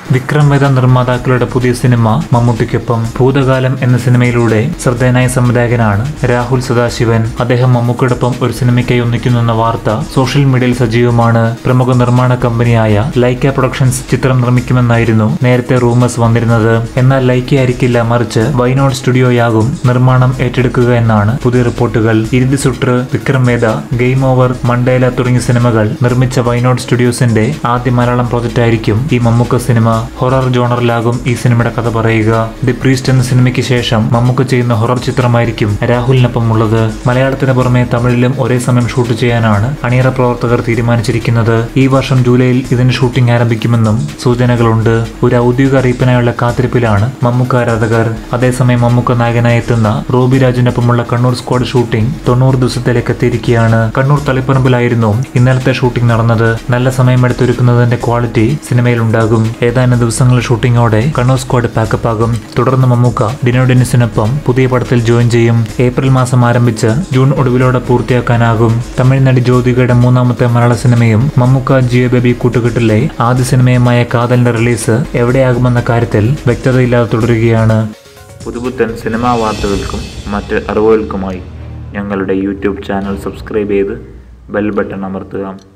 വിക്രം വേദ നിർമ്മാതാക്കളുടെ പുതിയ സിനിമ മമ്മൂട്ടിക്കൊപ്പം ഭൂതകാലം എന്ന സിനിമയിലൂടെ ശ്രദ്ധേയനായ സംവിധായകനാണ് രാഹുൽ സദാശിവൻ അദ്ദേഹം മമ്മൂക്കയോടൊപ്പം ഒരു സിനിമയ്ക്കായി ഒന്നിക്കുന്നുവെന്ന വാർത്ത സോഷ്യൽ മീഡിയയിൽ സജീവമാണ് പ്രമുഖ നിർമ്മാണ കമ്പനിയായ ലൈക്ക പ്രൊഡക്ഷൻസ് ചിത്രം നിർമ്മിക്കുമെന്നായിരുന്നു നേരത്തെ റൂമേഴ്സ് വന്നിരുന്നത് എന്നാൽ ലൈക്ക ആയിരിക്കില്ല മറിച്ച് വൈനോഡ് സ്റ്റുഡിയോയാകും നിർമ്മാണം ഏറ്റെടുക്കുക എന്നാണ് പുതിയ റിപ്പോർട്ടുകൾ Irudhi Suttru Vikram Vedha game over Mandela തുടങ്ങിയ സിനിമകൾ നിർമ്മിച്ച വൈനോഡ് സ്റ്റുഡിയോസിന്റെ ആദ്യ മലയാളം പ്രോജക്റ്റ് ആയിരിക്കും ഈ മമ്മൂക്ക സിനിമ ഹൊറർ ജോണറിലാകും ഈ സിനിമയുടെ കഥ പറയുക ദി പ്രീസ്റ്റ് എന്ന സിനിമയ്ക്ക് ശേഷം മമ്മൂക്ക ചെയ്യുന്ന ഹൊറർ ചിത്രമായിരിക്കും രാഹുലിനൊപ്പം ഉള്ളത് മലയാളത്തിന് പുറമെ തമിഴിലും ഒരേ സമയം ഷൂട്ട് ചെയ്യാനാണ് അണിയറ പ്രവർത്തകർ തീരുമാനിച്ചിരിക്കുന്നത് ഈ വർഷം ജൂലൈയിൽ ഇതിന് ഷൂട്ടിംഗ് ആരംഭിക്കുമെന്നും സൂചനകളുണ്ട് ഒരു ഔദ്യോഗിക അറിയിപ്പിനായുള്ള കാത്തിരിപ്പിലാണ് മമ്മൂക്ക ആരാധകർ അതേസമയം മമ്മൂക്ക നായകനായി എത്തുന്ന റോബി രാജിനൊപ്പമുള്ള കണ്ണൂർ സ്ക്വാഡ് ഷൂട്ടിംഗ് തൊണ്ണൂറ് ദിവസത്തിലേക്ക് എത്തിയിരിക്കുകയാണ് കണ്ണൂർ തളിപ്പറമ്പിലായിരുന്നു ഇന്നലത്തെ ഷൂട്ടിംഗ് നടന്നത് നല്ല സമയമെടുത്തൊരുക്കുന്നതിന്റെ ക്വാളിറ്റി സിനിമയിൽ ഉണ്ടാകും ഏതാനും ദിവസങ്ങൾ ഷൂട്ടിങ്ങോടെ കണ്ണൂർ സ്ക്വാഡ് പാക്കപ്പ് ആകും തുടർന്ന് മമ്മൂക്ക ഡിനോ ഡെന്നിസിനൊപ്പം പുതിയ പടത്തിൽ ജോയിൻ ചെയ്യും ഏപ്രിൽ മാസം ആരംഭിച്ച് ജൂൺ ഒടുവിലോടെ പൂർത്തിയാക്കാനാകും തമിഴ് നടി ജ്യോതികയുടെ മൂന്നാമത്തെ മലയാള സിനിമയും മമ്മൂക്ക ജിയോ ബേബി കൂട്ടുകെട്ടിലെ ആദ്യ സിനിമയുമായ കാതലിന്റെ റിലീസ് എവിടെയാകുമെന്ന കാര്യത്തിൽ വ്യക്തതയില്ലാതെ തുടരുകയാണ് പുതുപുത്തൻ സിനിമാ വാർത്തകൾക്കും മറ്റ് അറിവുകൾക്കുമായി ഞങ്ങളുടെ യൂട്യൂബ് ചാനൽ സബ്സ്ക്രൈബ് ചെയ്ത് ബെൽ ബട്ടൺ അമർത്തുക